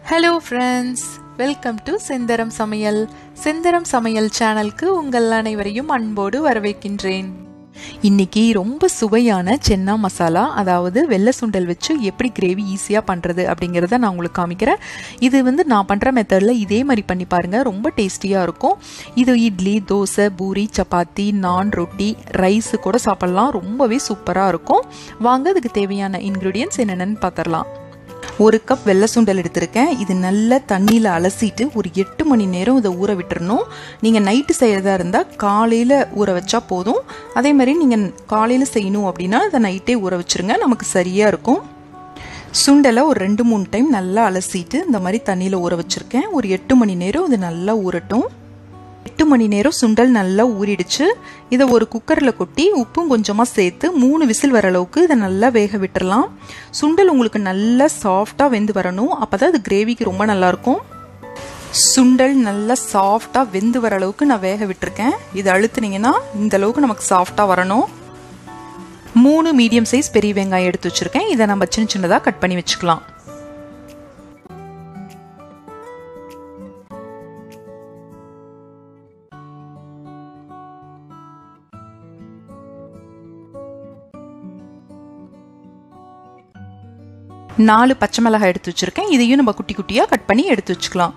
hello friends welcome to Sentharam Samayal Sentharam சமையல் சேனலுக்கு உங்கள் அனைவரையும் அன்போடு வரவேற்கின்றேன் இன்னைக்கு ரொம்ப சுவையான சென்னா மசாலா அதாவது வெள்ளை சுண்டல் வச்சு எப்படி கிரேவி ஈஸியாக பண்ணுறது அப்படிங்கிறத நான் உங்களுக்கு காமிக்கிறேன் இது வந்து நான் பண்ணுற மெத்தடில் இதே மாதிரி பண்ணி பாருங்கள் ரொம்ப டேஸ்டியாக இருக்கும் இது இட்லி தோசை பூரி சப்பாத்தி நான் ரொட்டி ரைஸு கூட சாப்பிட்லாம் ரொம்பவே சூப்பராக இருக்கும் வாங்க அதுக்கு தேவையான இன்க்ரீடியன்ஸ் என்னென்னு பார்த்துடலாம் ஒரு கப் வெள்ளை சுண்டல் எடுத்திருக்கேன் இது நல்லா தண்ணியில் அலசிட்டு ஒரு எட்டு மணி நேரம் இதை ஊற விட்டுறணும் நீங்கள் நைட்டு செய்கிறதா இருந்தால் காலையில் ஊற வச்சா போதும் அதே மாதிரி நீங்கள் காலையில் செய்யணும் அப்படின்னா இதை நைட்டே ஊற வச்சுருங்க நமக்கு சரியாக இருக்கும் சுண்டலை ஒரு ரெண்டு மூணு டைம் நல்லா அலசிட்டு இந்த மாதிரி தண்ணியில் ஊற வச்சுருக்கேன் ஒரு எட்டு மணி நேரம் இது நல்லா ஊறட்டும் எட்டு மணி நேரம் சுண்டல் நல்லா ஊறிடுச்சு இதை ஒரு குக்கரில் கொட்டி உப்பும் கொஞ்சமாக சேர்த்து மூணு விசில் வர அளவுக்கு இதை நல்லா வேக விட்டுறலாம் சுண்டல் உங்களுக்கு நல்லா சாஃப்டாக வெந்து வரணும் அப்போ தான் அது கிரேவிக்கு ரொம்ப நல்லாயிருக்கும் சுண்டல் நல்லா சாஃப்டாக வெந்து வர அளவுக்கு நான் வேக விட்டுருக்கேன் இதை அழுத்துனீங்கன்னா இந்த அளவுக்கு நமக்கு சாஃப்டாக வரணும் மூணு மீடியம் சைஸ் பெரிய வெங்காயம் எடுத்து வச்சுருக்கேன் இதை நம்ம சின்ன சின்னதாக கட் பண்ணி வச்சுக்கலாம் நாலு பச்சை மிளகாய் எடுத்து வச்சிருக்கேன் இதையும் நம்ம குட்டி குட்டியாக கட் பண்ணி எடுத்து வச்சுக்கலாம்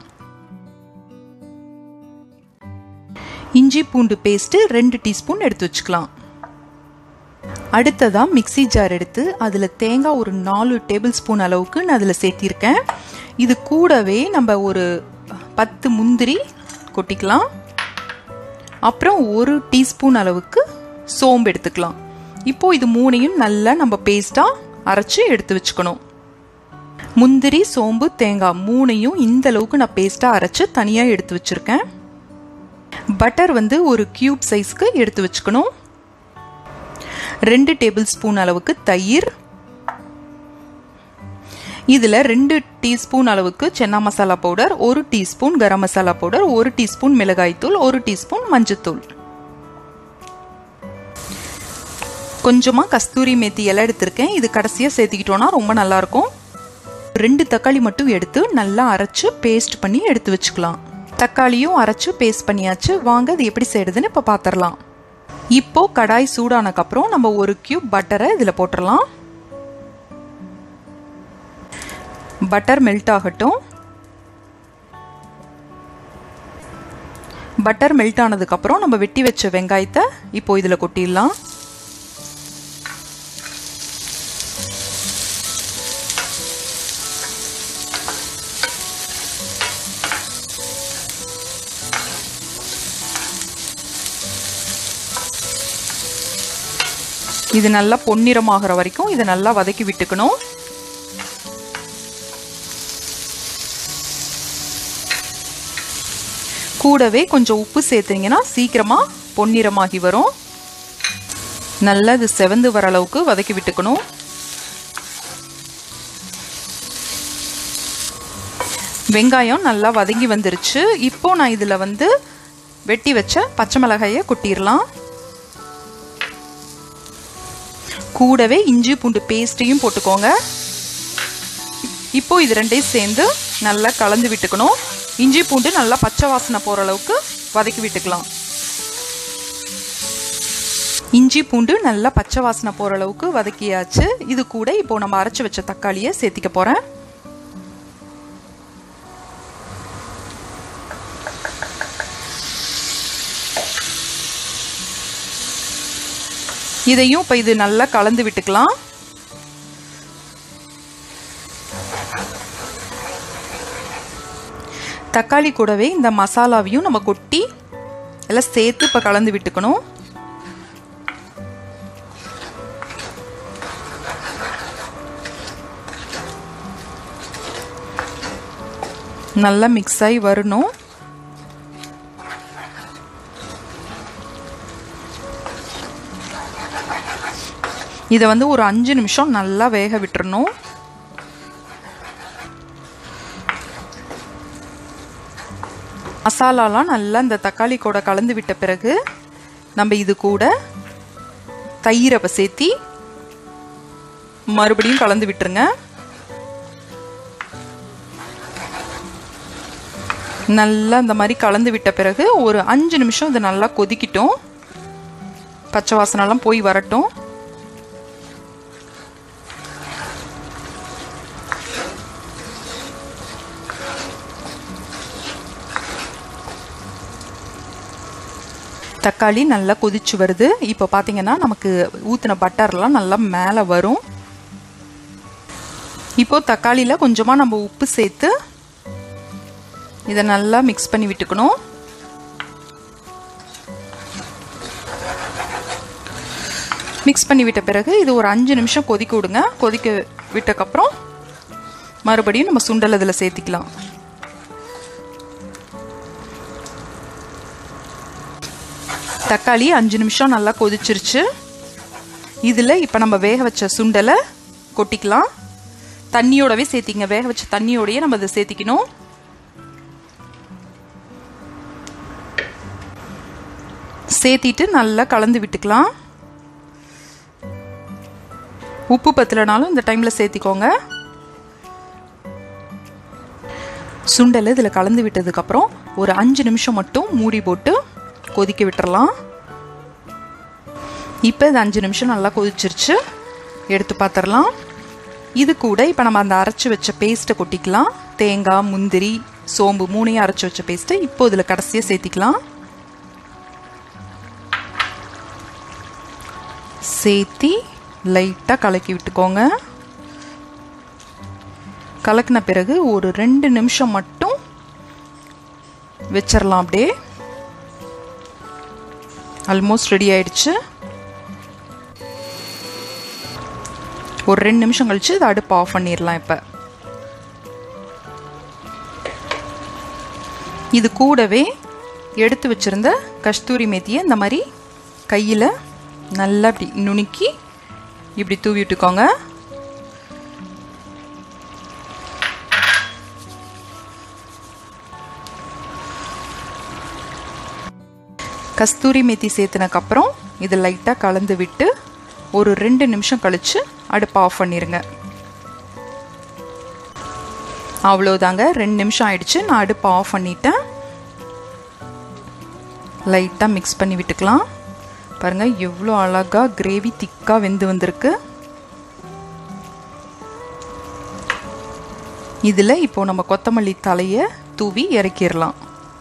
இஞ்சி பூண்டு பேஸ்ட்டு ரெண்டு டீஸ்பூன் எடுத்து வச்சுக்கலாம் அடுத்ததாக மிக்சி ஜார் எடுத்து அதில் தேங்காய் ஒரு நாலு டேபிள் ஸ்பூன் அளவுக்கு நான் அதில் சேர்த்திருக்கேன் இது கூடவே நம்ம ஒரு பத்து முந்திரி கொட்டிக்கலாம் அப்புறம் ஒரு டீஸ்பூன் அளவுக்கு சோம்பு எடுத்துக்கலாம் இப்போது இது மூணையும் நல்லா நம்ம பேஸ்ட்டாக அரைச்சி எடுத்து வச்சுக்கணும் முந்திரி சோம்பு தேங்காய் மூணையும் இந்த அளவுக்கு நான் பேஸ்ட்டாக அரைச்சி தனியாக எடுத்து வச்சுருக்கேன் பட்டர் வந்து ஒரு க்யூப் சைஸ்க்கு எடுத்து வச்சுக்கணும் ரெண்டு டேபிள் ஸ்பூன் அளவுக்கு தயிர் இதில் ரெண்டு டீஸ்பூன் அளவுக்கு சென்னா மசாலா பவுடர் ஒரு டீஸ்பூன் கரம் மசாலா பவுடர் ஒரு டீஸ்பூன் மிளகாய்த்தூள் ஒரு டீஸ்பூன் மஞ்சத்தூள் கொஞ்சமாக கஸ்தூரி மேத்தி எல்லாம் எடுத்திருக்கேன் இது கடைசியாக சேர்த்துக்கிட்டோன்னா ரொம்ப நல்லாயிருக்கும் ரெண்டு தக்காளி மட்டும் எடுத்து நல்லா அரைச்சு பேஸ்ட் பண்ணி எடுத்து வச்சுக்கலாம் தக்காளியும் அரைச்சு பேஸ்ட் பண்ணியாச்சு வாங்க அது எப்படி செய்யறதுன்னு இப்போ பார்த்துடலாம் இப்போ கடாய் சூடானக்கப்புறம் நம்ம ஒரு கியூப் பட்டரை இதில் போட்டுடலாம் பட்டர் மெல்ட் ஆகட்டும் பட்டர் மெல்ட் ஆனதுக்கப்புறம் நம்ம வெட்டி வச்ச வெங்காயத்தை இப்போ இதில் கொட்டிடலாம் இது நல்லா பொன்னிறமாகிற வரைக்கும் இதை நல்லா வதக்கி விட்டுக்கணும் கூடவே கொஞ்சம் உப்பு சேர்த்தீங்கன்னா சீக்கிரமாக பொன்னிறமாகி வரும் நல்லா இது செவந்து வர அளவுக்கு வதக்கி விட்டுக்கணும் வெங்காயம் நல்லா வதங்கி வந்துருச்சு இப்போ நான் இதில் வந்து வெட்டி வச்ச பச்சை மிளகாயை கொட்டிடலாம் கூடவே இஞ்சி பூண்டு பேஸ்ட்டையும் போட்டுக்கோங்க இப்போ இது ரெண்டையும் சேர்ந்து நல்லா கலந்து விட்டுக்கணும் இஞ்சி பூண்டு நல்லா பச்சை வாசனை போகிற அளவுக்கு வதக்கி விட்டுக்கலாம் இஞ்சி பூண்டு நல்லா பச்சை வாசனை போகிற அளவுக்கு வதக்கியாச்சு இது கூட இப்போ நம்ம அரைச்சி வச்ச தக்காளியை சேர்த்திக்க போகிறேன் இதையும் இப்போ இது நல்லா கலந்து விட்டுக்கலாம் தக்காளி கூடவே இந்த மசாலாவையும் நம்ம கொட்டி எல்லாம் சேர்த்து இப்போ கலந்து விட்டுக்கணும் நல்லா மிக்ஸ் ஆகி வரணும் இதை வந்து ஒரு அஞ்சு நிமிஷம் நல்லா வேக விட்டுறணும் மசாலாலாம் நல்லா இந்த தக்காளி கூட கலந்து விட்ட பிறகு நம்ம இது கூட தயிரை சேர்த்தி மறுபடியும் கலந்து விட்டுருங்க நல்லா இந்த மாதிரி கலந்து விட்ட பிறகு ஒரு அஞ்சு நிமிஷம் இது நல்லா கொதிக்கட்டும் பச்சை வாசனைலாம் போய் வரட்டும் தக்காளி நல்லா கொதிச்சு வருது இப்போ பார்த்தீங்கன்னா நமக்கு ஊற்றின பட்டர்லாம் நல்லா மேலே வரும் இப்போ தக்காளியில் கொஞ்சமாக நம்ம உப்பு சேர்த்து இதை நல்லா மிக்ஸ் பண்ணி விட்டுக்கணும் மிக்ஸ் பண்ணி விட்ட பிறகு இது ஒரு அஞ்சு நிமிஷம் கொதிக்க விடுங்க கொதிக்க விட்டக்கப்புறம் மறுபடியும் நம்ம சுண்டல் இதில் சேர்த்திக்கலாம் தக்காளி அஞ்சு நிமிஷம் நல்லா கொதிச்சிருச்சு இதில் இப்போ நம்ம வேக வச்ச சுண்டலை கொட்டிக்கலாம் தண்ணியோடவே சேர்த்திங்க வேக வச்ச தண்ணியோடயே நம்ம அதை சேர்த்திக்கணும் சேர்த்திட்டு நல்லா கலந்து விட்டுக்கலாம் உப்பு பத்தலைனாலும் இந்த டைமில் சேர்த்திக்கோங்க சுண்டல் இதில் கலந்து விட்டதுக்கப்புறம் ஒரு அஞ்சு நிமிஷம் மட்டும் மூடி போட்டு கொதிக்க விட்டுறலாம் இப்போ இது அஞ்சு நிமிஷம் நல்லா கொதிச்சிருச்சு எடுத்து பார்த்துடலாம் இது கூட இப்போ நம்ம அந்த அரைச்சி வச்ச பேஸ்ட்டை கொட்டிக்கலாம் தேங்காய் முந்திரி சோம்பு மூணையும் அரைச்சி வச்ச பேஸ்ட்டை இப்போ இதில் கடைசியாக சேர்த்திக்கலாம் சேர்த்தி லைட்டாக கலக்கி விட்டுக்கோங்க கலக்கின பிறகு ஒரு ரெண்டு நிமிஷம் மட்டும் வச்சிடலாம் அப்படியே ஆல்மோஸ்ட் ரெடி ஆயிடுச்சு ஒரு ரெண்டு நிமிஷம் கழிச்சு இதை அடுப்பு ஆஃப் பண்ணிடலாம் இப்போ இது கூடவே எடுத்து வச்சிருந்த கஸ்தூரி மேத்தியை இந்த மாதிரி கையில் நல்லா இப்படி நுணுக்கி இப்படி தூவி விட்டுக்கோங்க கஸ்தூரி மேத்தி சேர்த்துனக்கப்புறம் இது லைட்டாக கலந்து விட்டு ஒரு ரெண்டு நிமிஷம் கழித்து அடுப்பை ஆஃப் பண்ணிடுங்க அவ்வளோதாங்க ரெண்டு நிமிஷம் ஆயிடுச்சு நான் அடுப்பை ஆஃப் பண்ணிட்டேன் லைட்டாக மிக்ஸ் பண்ணி விட்டுக்கலாம் பாருங்கள் எவ்வளோ அழகாக கிரேவி திக்காக வெந்து வந்திருக்கு இதில் இப்போ நம்ம கொத்தமல்லி தலையை தூவி இறக்கிடலாம்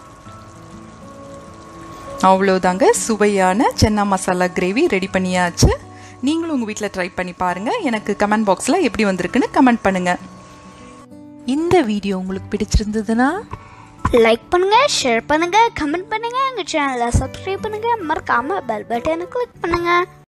அவ்வளோதாங்க சுவையான சென்னா மசாலா கிரேவி ரெடி பண்ணியாச்சு நீங்களும் உங்கள் வீட்டில் ட்ரை பண்ணி பாருங்கள் எனக்கு கமெண்ட் பாக்ஸில் எப்படி வந்திருக்குன்னு கமெண்ட் பண்ணுங்கள் இந்த வீடியோ உங்களுக்கு பிடிச்சிருந்ததுன்னா லைக் பண்ணுங்க ஷேர் பண்ணுங்க கமெண்ட் பண்ணுங்க எங்க சேனலை சப்ஸ்கிரைப் பண்ணுங்க மறக்காம பெல் பட்டனை கிளிக் பண்ணுங்க